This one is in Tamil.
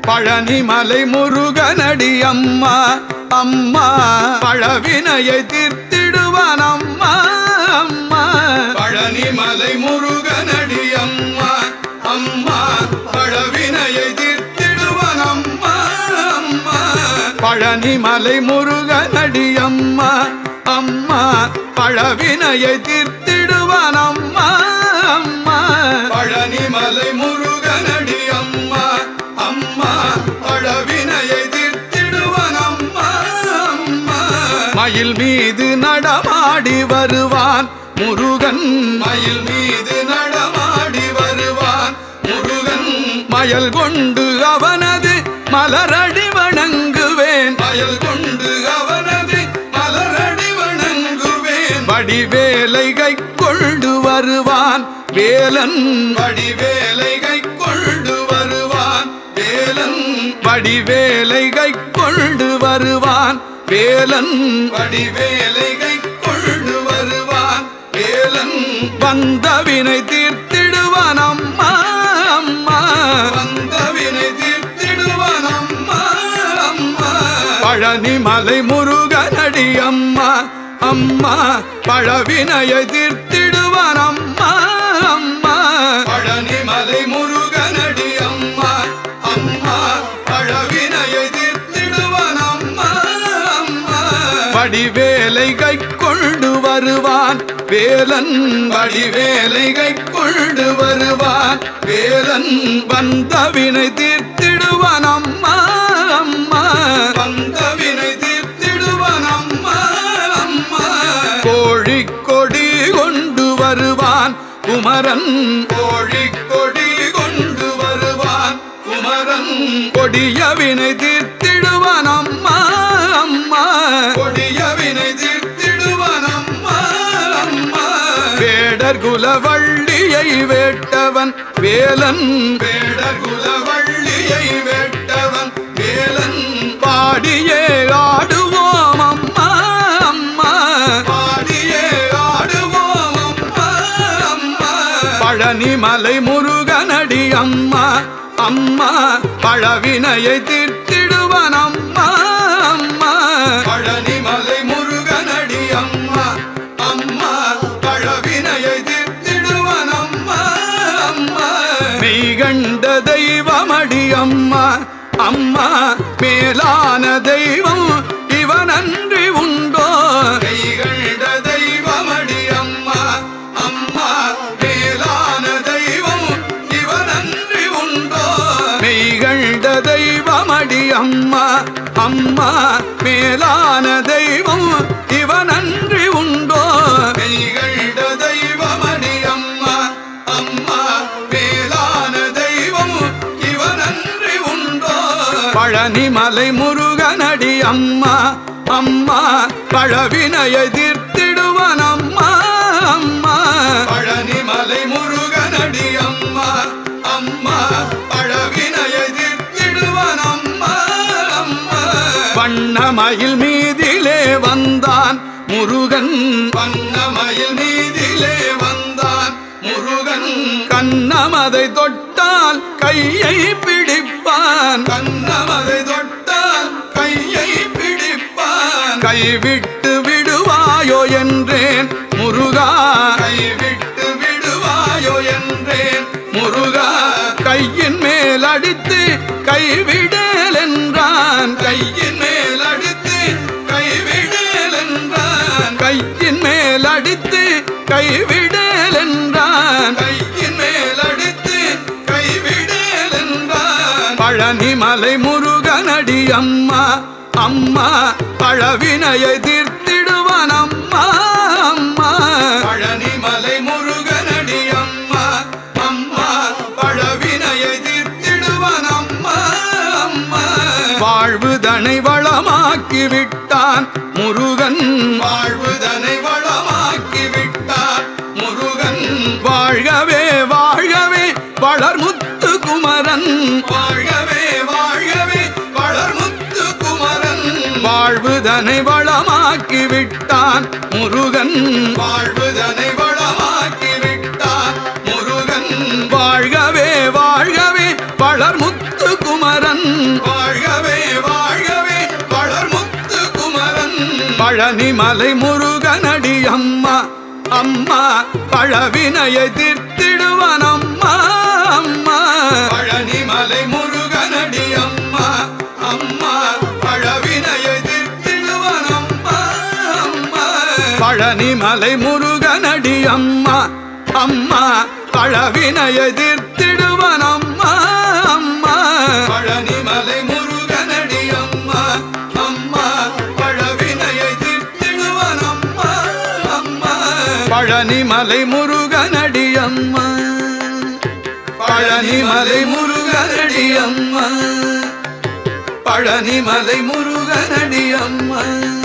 பழனிமலை முருகனடி அம்மா அம்மா பழவினையை தீர்த்திடுவான் அம்மா அம்மா பழனிமலை முருகனடி அம்மா அம்மா பழவினையை தீர்த்திடுவான் அம்மா அம்மா பழனிமலை முருகனடி அம்மா அம்மா பழவினையை தீர்த்திடுவான் அம்மா அம்மா பழனிமலை முருகனடி அம்மா அம்மா பழவினையை தீர்த்திடுவான் அம்மா அம்மா மயில் மீது நடமாடி வருவான் முருகன் மயில் மீது நடமாடி வருவான் முருகன் மயல் கொண்டு அவனது மலரடி வணங்குவேன் மயல் கொண்டு அவனது மலரடி வணங்குவேன் வடிவேலை கை கொண்டு வருவான் வேலன் வடிவேலை கை கொண்டு வருவான் வேலன் வடிவேலை கை கொண்டு வருவான் வேலன் வடிவேலை கை கொண்டு வருவான் வேலன் வந்தவினை தீர்த்திடுவான் அம்மா அம்மா வந்தவினை தீர்த்திடுவான் அம்மா அம்மா பழனிமலை முருகனடி அம்மா அம்மா பழவினையை தீர்த்திடுவான் அம்மா அம்மா பழனிமலை முருகனடி அம்மா அம்மா பழவினையை தீர்த்திடுவான் அம்மா அம்மா வடிவேலை கை கொண்டு வருவான் வேலன் வடிவேலை கை கொண்டு வருவான் வேலன் வந்தவினை தீர்த்திடுவான் அம்மா அம்மா வந்தவினை தீர்த்திடுவான் அம்மா அம்மா கோழி கொடி கொண்டு வருவான் குமரன் கோழி கொடி கொண்டு வருவான் குமரன் கொடியவினை தீர்த்திடுவான் அம்மா அம்மா கொடியவினை தீர்த்திடுவான் அம்மா அம்மா வேடர் குலவள்ளியை வேட்டவன் வேலன் வேடர் குலவள்ளியை வேட்டவன் வேலன் பாடியே ஆடுவோம் அம்மா அம்மா பாடியே ஆடுவோம் அம்மா அம்மா பழனிமலை முருகனடி அம்மா அம்மா பழவினையை தீர்த்திடுவான் அம்மா அம்மா பழனிமலை முருகனடி அம்மா அம்மா பழவினையை தீர்த்திடுவான் அம்மா அம்மா மெய்கண்ட தெய்வமடி அம்மா அம்மா மேலான தெய்வம் இவனன்றி உண்டோ மெய்கண்ட தெய்வமடி அம்மா அம்மா மேலான தெய்வம் இவனன்றி உண்டோ மெய்கண்ட தெய்வமடி அம்மா அம்மா மேலான தெய்வம் இவனன்றி உண்டோ மெய்கண்ட தெய்வமடி அம்மா அம்மா மேலான தெய்வம் இவனன்றி உண்டோ பழனிமலை முருகனடி அம்மா அம்மா பழவினையை தீர்த்திடுவான் அம்மா அம்மா பழனிமலை முருகனடி அம்மா அம்மா பழவினையை தீர்த்திடுவான் அம்மா அம்மா வண்ணமயில் மீதிலே வந்தான் முருகன் வண்ணமயில் மீதிலே வந்தான் முருகன் கண்ணமதை தொட்டால் கையை பிடிப்பான் கண்ணமதை தொட்டால் கையை பிடிப்பான் கைவிட்டு விடுவாயோ என்றேன் முருகா கைவிட்டு விடுவாயோ என்றேன் முருகா கையின் மேல் அடித்து கைவிடேல் என்றான் கையின் மேல் அடித்து கைவிடேல் என்றான் கையின் மேல் அடித்து கைவிடேல் என்றான் கையின் மேல் அடித்து கைவிடேல் என்றான் பழனிமலை முருகனடி அம்மா அம்மா பழவினையை தீர்த்திடுவான் அம்மா அம்மா பழனிமலை முருகனடி அம்மா அம்மா பழவினையை தீர்த்திடுவான் அம்மா அம்மா வாழ்வுதனை வளமாக்கி விட்டான் முருகன் வாழ்வுதனை வளமாக்கி விட்டான் முருகன் வாழ்கவே வாழ்கவே வளர்முத்து குமரன் வாழ்கவே வாழ்கவே வளர்முத்து குமரன் வாழ்வுதனை வளமாக்கி விட்டான் முருகன் வாழ்வுதனை வளமாக்கி விட்டான் முருகன் வாழ்கவே வாழ்கவே வளர்முத்து குமரன் பழனிமலை முருகனடி அம்மா அம்மா பழவினையை தீர்த்திடுவான் அம்மா அம்மா பழனிமலை முருகனடி அம்மா அம்மா பழவினையை தீர்த்திடுவான் அம்மா அம்மா பழனிமலை முருகனடி அம்மா அம்மா பழவினையை தீர்த்திடுவான் அம்மா அம்மா பழனிமலை முருகனடி அம்மா அம்மா பழவினையை தீர்த்திடுவான் அம்மா அம்மா பழனிமலை முருகனடி அம்மா பழனிமலை முருகனடி அம்மா பழனிமலை முருகனடி அம்மா